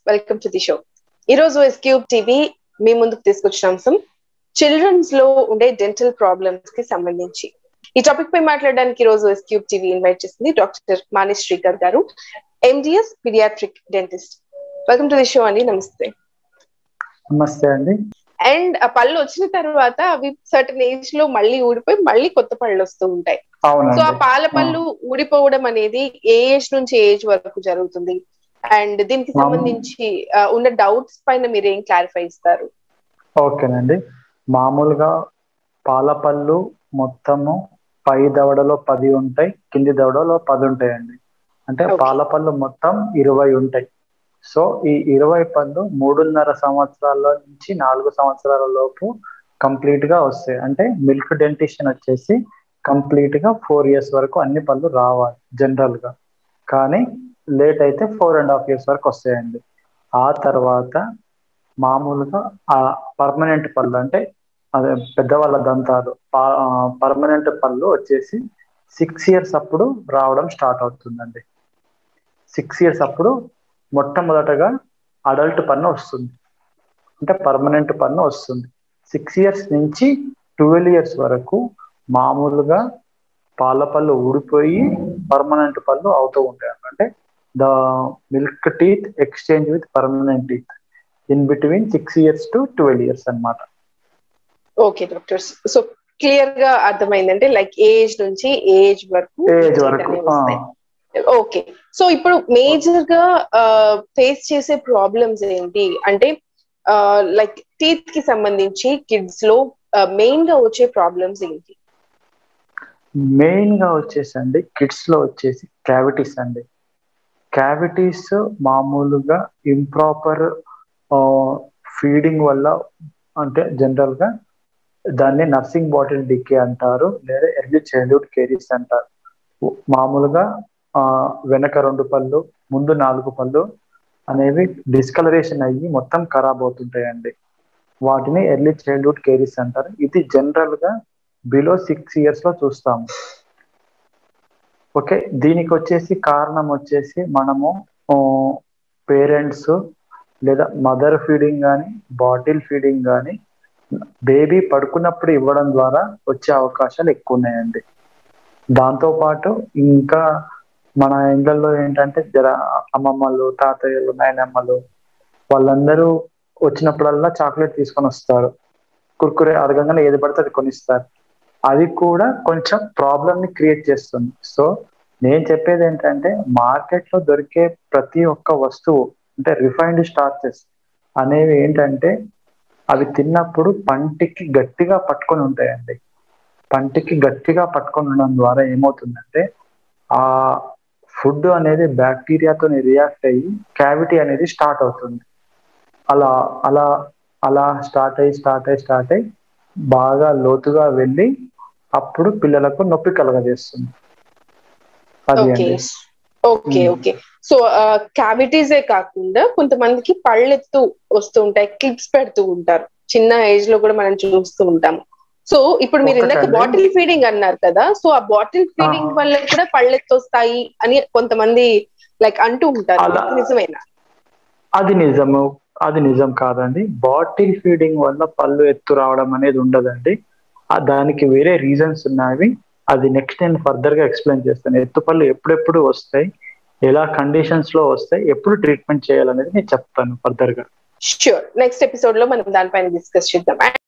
Welcome to the show ఈ రోజు S cube TV మీ ముందుకు తీసుకొచ్చిన అంశం చిల్డ్రన్స్ లో ఉండే డెంటల్ ప్రాబ్లమ్స్ కి సంబంధించి ఈ టాపిక్ పై మాట్లాడడానికి ఈ రోజు ఎస్క్యూబ్ టీవీ ఇన్వైట్ చేసింది డాక్టర్ మానేష్ శ్రీకర్ గారు MDS pediatric dentist welcome to the show అండి నమస్తే నమస్తే అండి అండ్ ఆ పళ్ళు వచ్చిన తర్వాత అవి సర్టన్ ఏజ్ లో మళ్ళీ ఊడిపోయి మళ్ళీ కొత్త పళ్ళు వస్తూ ఉంటాయి సో ఆ అవునండి పాల పళ్ళు ఊడిపోవడం అనేది ఏ ఏజ్ నుంచి ఏ ఏజ్ వరకు జరుగుతుంది అండ్ దీనికి మామ- సంబంధించి ఆ, ఉన్న డౌట్స్ పైన మీరు ఏం క్లారిఫై ఇస్తారు ఓకేనండి మామూలుగా పాల పళ్ళు మొత్తము పై దవడలో పది ఉంటాయి కింది దవడలో పది ఉంటాయండి అంటే Okay. పాల పళ్ళు మొత్తం ఇరవై ఉంటాయి సో ఈ ఇరవై పళ్ళు మూడున్నర సంవత్సరాల నుంచి నాలుగు సంవత్సరాల లోపు కంప్లీట్ గా వస్తాయి అంటే మిల్క్ డెంటిషన్ వచ్చేసి కంప్లీట్ గా ఫోర్ ఇయర్స్ వరకు అన్ని పళ్ళు రావాలి జనరల్ గా కానీ లేట్ అయితే ఫోర్ అండ్ హాఫ్ ఇయర్స్ వరకు వస్తాయండి ఆ తర్వాత మామూలుగా ఆ పర్మనెంట్ పళ్ళు అంటే అదే పెద్దవాళ్ళ దంతాలు పర్మనెంట్ పళ్ళు వచ్చేసి సిక్స్ ఇయర్స్ అప్పుడు రావడం స్టార్ట్ అవుతుందండి సిక్స్ ఇయర్స్ అప్పుడు మొట్టమొదటగా అడల్ట్ పన్ను వస్తుంది అంటే పర్మనెంట్ పన్ను వస్తుంది సిక్స్ ఇయర్స్ నుంచి ట్వెల్వ్ ఇయర్స్ వరకు మామూలుగా పాల పళ్ళు ఊడిపోయి పర్మనెంట్ పళ్ళు అవుతూ ఉంటాయి అంటే the milk teeth exchange with permanent teeth in between six years to twelve years అన్నమాట ఓకే డాక్టర్స్ సో క్లియర్ గా అర్థమైందంటే లైక్ ఏజ్ నుంచి ఏజ్ వరకు ఏజ్ వరకు ఆ, ఓకే సో ఇప్పుడు మేజర్ గా ఫేస్ చేసే ప్రాబ్లమ్స్ ఏంటి అంటే లైక్ టీత్ కి సంబంధించి కిడ్స్ లో మెయిన్ గా వచ్చే ప్రాబ్లమ్స్ ఏంటి మెయిన్ గా వచ్చేసి అండి కిడ్స్ లో వచ్చేసి క్యావిటీస్ అండి క్యావిటీస్ మామూలుగా ఇంప్రాపర్ ఫీడింగ్ వల్ల అంటే జనరల్ గా దాన్ని నర్సింగ్ బాటిల్ డికే అంటారు లేదా ఎర్లీ చైల్డ్హుడ్ కేరీస్ అంటారు మామూలుగా ఆ, వెనక రెండు పళ్ళు ముందు నాలుగు పళ్ళు అనేవి డిస్కలరేషన్ అయ్యి మొత్తం ఖరాబ్ అవుతుంటాయండి వాటిని ఎర్లీ చైల్డ్హుడ్ కేరీస్ అంటారు ఇది జనరల్ గా బిలో సిక్స్ ఇయర్స్ లో చూస్తాము ఓకే దీనికి వచ్చేసి కారణం వచ్చేసి మనము పేరెంట్స్ లేదా మదర్ ఫీడింగ్ కానీ బాటిల్ ఫీడింగ్ కానీ బేబీ పడుకున్నప్పుడు ఇవ్వడం ద్వారా వచ్చే అవకాశాలు ఎక్కువ ఉన్నాయండి దాంతో పాటు ఇంకా మన ఇళ్ళల్లో ఏంటంటే జర అమ్మమ్మలు తాతయ్యలు నాయనమ్మలు వాళ్ళందరూ వచ్చినప్పుడల్లా చాక్లెట్ తీసుకొని వస్తారు కుర్కురే అడగంగానే ఏది పడితే అది కొనిస్తారు అది కూడా కొంచెం ప్రాబ్లమ్ ని క్రియేట్ చేస్తుంది సో నేను చెప్పేది ఏంటంటే మార్కెట్ లో దొరికే ప్రతి ఒక్క వస్తువు అంటే రిఫైన్డ్ స్టార్చెస్ అనేవి ఏంటంటే అవి తిన్నప్పుడు పంటికి గట్టిగా పట్టుకొని ఉంటాయండి పంటికి గట్టిగా పట్టుకొని ఉండడం ద్వారా ఏమవుతుందంటే ఆ ఫుడ్ అనేది బ్యాక్టీరియాతో రియాక్ట్ అయ్యి క్యావిటీ అనేది స్టార్ట్ అవుతుంది అలా అలా అలా స్టార్ట్ అయ్యి స్టార్ట్ అయ్యి స్టార్ట్ అయ్యి బాగా లోతుగా వెళ్ళి అప్పుడు పిల్లలకు నొప్పి కలగజేస్తుంది అది ఓకే అండి ఓకే Hmm. ఓకే సో క్యావిటీసే కాకుండా కొంతమందికి పళ్ళెత్తు వస్తూ ఉంటాయి క్లిప్స్ పెడుతూ ఉంటారు చిన్న ఏజ్ లో కూడా మనం చూస్తూ ఉంటాము సో ఇప్పుడు మీరు ఇందాక ఒకటండి. బాటిల్ ఫీడింగ్ అన్నారు కదా సో ఆ బాటిల్ ఫీడింగ్ వల్ల కూడా పళ్ళెత్తు వస్తాయి అని కొంతమంది లైక్ అంటూ ఉంటారు అలా- నిజమేనా అది నిజము అది నిజం కాదండి బాటిల్ ఫీడింగ్ వల్ల పళ్ళు ఎత్తు రావడం అనేది ఉండదండి ఆ దానికి వేరే రీజన్స్ ఉన్నాయి అది నెక్స్ట్ నేను ఫర్దర్ గా ఎక్స్ప్లెయిన్ చేస్తాను ఎత్తు పళ్ళు ఎప్పుడెప్పుడు వస్తాయి ఎలా కండిషన్స్ లో వస్తాయి ఎప్పుడు ట్రీట్మెంట్ చేయాలనేది నేను చెప్తాను ఫర్దర్ గా షూర్ నెక్స్ట్ ఎపిసోడ్ లో మనం దానిపైన డిస్కస్ చేద్దాం